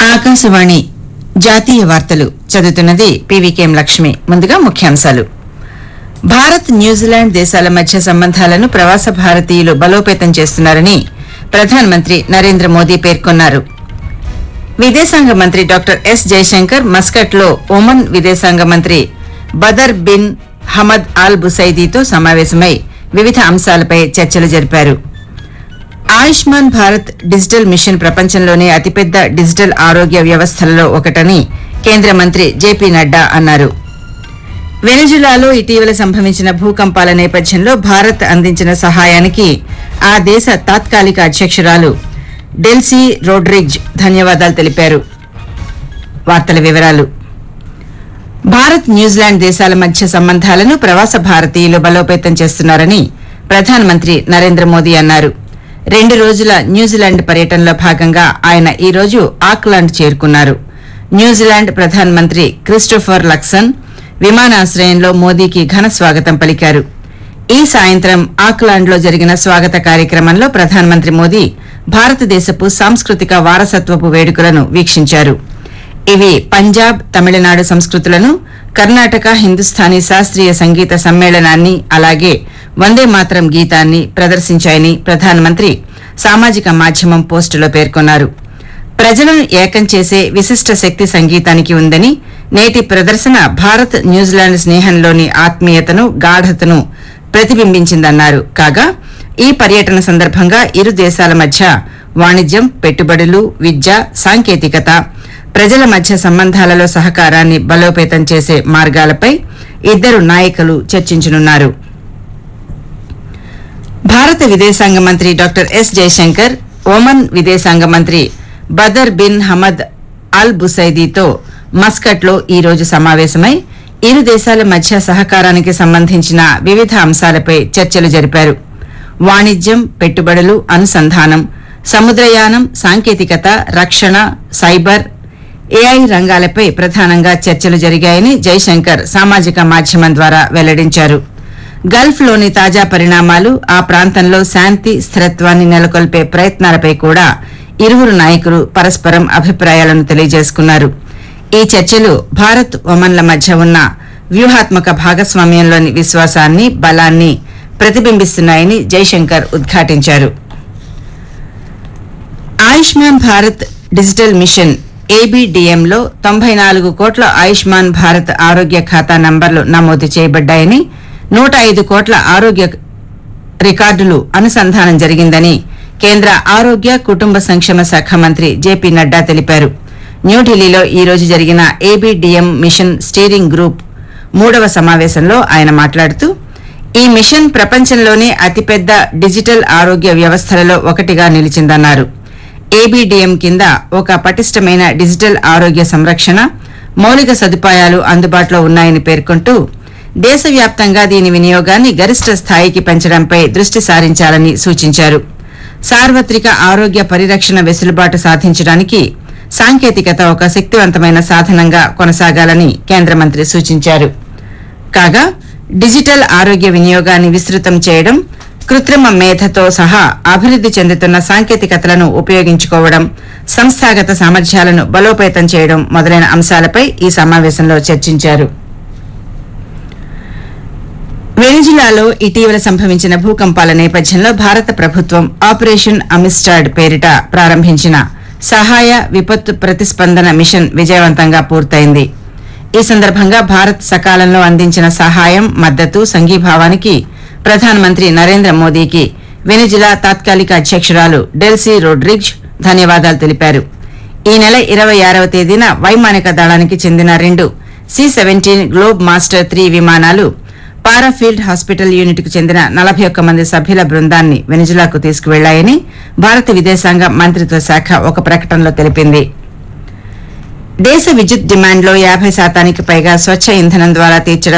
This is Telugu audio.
ఆకాశవాణి జాతీయ వార్తలు చదువుతున్నది పీవీకేఎం లక్ష్మి ముందుగా ముఖ్యాంశాలు భారత్ న్యూజిలాండ్ దేశాల మధ్య సంబంధాలను ప్రవాస భారతీయులు బలోపేతం చేస్తున్నారని ప్రధానమంత్రి నరేంద్ర మోదీ పేర్కొన్నారు విదేశాంగ మంత్రి డాక్టర్ ఎస్ జయశంకర్ మస్కట్లో ఒమన్ విదేశాంగ మంత్రి బదర్ బిన్ హమద్ అల్ బుసైదీతో సమావేశమై వివిధ అంశాలపై చర్చలు జరిపారు ఆయుష్మాన్ భారత్ డిజిటల్ మిషన్ ప్రపంచంలోనే అతిపెద్ద డిజిటల్ ఆరోగ్య వ్యవస్థలలో ఒకటని కేంద్ర మంత్రి జేపీ నడ్డా అన్నారు వెనిజులాలో ఇటీవల సంభవించిన భూకంపాల నేపథ్యంలో భారత్ అందించిన సహాయానికి ఆ దేశ తాత్కాలిక అధ్యక్షురాలు డెల్సీ రోడ్రిగ్జ్ ధన్యవాదాలు తెలిపారు వార్తల వివరాలు భారత్ న్యూజిలాండ్ దేశాల మధ్య సంబంధాలను ప్రవాస భారతీయులు బలోపేతం చేస్తున్నారని ప్రధానమంత్రి నరేంద్ర మోదీ అన్నారు రెండు రోజుల న్యూజిలాండ్ పర్యటనలో భాగంగా ఆయన ఈ రోజు ఆక్లాండ్ చేరుకున్నారు న్యూజిలాండ్ ప్రధానమంత్రి క్రిస్టోఫర్ లక్సన్ విమానాశ్రయంలో మోదీకి ఘన స్వాగతం పలికారు ఈ సాయంత్రం ఆక్లాండ్లో జరిగిన స్వాగత కార్యక్రమంలో ప్రధానమంత్రి మోదీ భారతదేశపు సాంస్కృతిక వారసత్వపు వేడుకలను వీక్షించారు ఇవి పంజాబ్ తమిళనాడు సంస్కృతులను కర్ణాటక హిందుస్థానీ శాస్త్రీయ సంగీత సమ్మేళనాన్ని అలాగే వందే మాతరం గీతాన్ని ప్రదర్శించాయని ప్రధానమంత్రి సామాజిక మాధ్యమం పోస్టులో పేర్కొన్నారు ప్రజలను ఏకం చేసే విశిష్ట శక్తి సంగీతానికి ఉందని నేటి ప్రదర్శన భారత్ న్యూజిలాండ్ స్నేహంలోని ఆత్మీయతను గాఢతను ప్రతిబింబించిందన్నారు కాగా ఈ పర్యటన సందర్భంగా ఇరు దేశాల మధ్య వాణిజ్యం పెట్టుబడులు విద్య సాంకేతికత ప్రజల మధ్య సంబంధాలలో సహకారాన్ని బలోపేతం చేసే మార్గాలపై ఇద్దరు నాయకులు చర్చించనున్నారు భారత విదేశాంగ మంత్రి డాక్టర్ ఎస్ జయశంకర్ ఒమన్ విదేశాంగ మంత్రి బదర్ బిన్ హమద్ అల్ బుసైదీతో మస్కట్లో ఈ రోజు సమావేశమై ఇరు దేశాల మధ్య సహకారానికి సంబంధించిన వివిధ అంశాలపై చర్చలు జరిపారు వాణిజ్యం పెట్టుబడులు అనుసంధానం సముద్రయానం సాంకేతికత రక్షణ సైబర్ ఏఐ రంగాలపై ప్రధానంగా చర్చలు జరిగాయని జైశంకర్ సామాజిక మాధ్యమం ద్వారా వెల్లడించారు గల్ఫ్లోని తాజా పరిణామాలు ఆ ప్రాంతంలో శాంతి స్థిరత్వాన్ని నెలకొల్పే ప్రయత్నాలపై కూడా ఇరువురు నాయకులు పరస్పరం అభిప్రాయాలను తెలియజేసుకున్నారు ఈ చర్చలు భారత్ ఒమన్ల మధ్య ఉన్న వ్యూహాత్మక భాగస్వామ్యంలోని విశ్వాసాన్ని బలాన్ని ప్రతిబింబిస్తున్నాయని జైశంకర్ ఉద్ఘాటించారు ఆయుష్మాన్ భారత్ డిజిటల్ మిషన్ ఏబీడీఎంలో తొంభై నాలుగు కోట్ల ఆయుష్మాన్ భారత్ ఆరోగ్య ఖాతా నంబర్లు నమోదు చేయబడ్డాయని నూట ఐదు కోట్ల ఆరోగ్య రికార్డులు అనుసంధానం జరిగిందని కేంద్ర ఆరోగ్య కుటుంబ సంక్షేమ శాఖ మంత్రి జేపీ నడ్డా తెలిపారు న్యూఢిల్లీలో ఈ రోజు జరిగిన ఏబీడీఎం మిషన్ స్టీరింగ్ గ్రూప్ మూడవ సమావేశంలో ఆయన మాట్లాడుతూ ఈ మిషన్ ప్రపంచంలోనే అతిపెద్ద డిజిటల్ ఆరోగ్య వ్యవస్థలలో ఒకటిగా నిలిచిందన్నారు ఏబీడీఎం కింద ఒక పటిష్టమైన డిజిటల్ ఆరోగ్య సంరక్షణ మౌలిక సదుపాయాలు అందుబాటులో ఉన్నాయని పేర్కొంటూ దేశవ్యాప్తంగా దీని వినియోగాన్ని గరిష్ట స్థాయికి పెంచడంపై దృష్టి సారించాలని సూచించారు సార్వత్రిక ఆరోగ్య పరిరక్షణ వెసులుబాటు సాధించడానికి సాంకేతికత ఒక శక్తివంతమైన సాధనంగా కొనసాగాలని కేంద్ర మంత్రి సూచించారు కాగా డిజిటల్ ఆరోగ్య వినియోగాన్ని విస్తృతం చేయడం కృత్రిమ మేధతో సహా అభివృద్ది చెందుతున్న సాంకేతికతలను ఉపయోగించుకోవడం సంస్థాగత సామర్థ్యాలను బలోపేతం చేయడం మొదలైన అంశాలపై ఈ సమావేశంలో చర్చించారు వెనిజులాలో ఇటీవల సంభవించిన భూకంపాల నేపథ్యంలో భారత ప్రభుత్వం ఆపరేషన్ అమిస్టాడ్ పేరిట ప్రారంభించిన సహాయ విపత్తు ప్రతిస్పందన మిషన్ విజయవంతంగా పూర్తయింది ఈ సందర్భంగా భారత్ సకాలంలో అందించిన సహాయం మద్దతు సంఘీభావానికి ప్రధానమంత్రి నరేంద్ర మోదీకి వెనిజులా తాత్కాలిక అధ్యక్షురాలు డెల్సీ రోడ్రిగ్జ్ ధన్యవాదాలు తెలిపారు ఈ నెల ఇరవై ఆరవ తేదీన వైమానిక దళానికి చెందిన రెండు C seventeen Globemaster three విమానాలు పారాఫీల్డ్ హాస్పిటల్ యూనిట్ కు చెందిన నలభై ఒక్క మంది సభ్యుల బృందాన్ని వెనిజులాకు తీసుకువెళ్లాయని భారత విదేశాంగ మంత్రిత్వ శాఖ ఒక ప్రకటనలో తెలిపింది దేశ విద్యుత్ డిమాండ్లో యాభై శాతానికి పైగా స్వచ్ఛ ఇంధనం ద్వారా తీర్చడం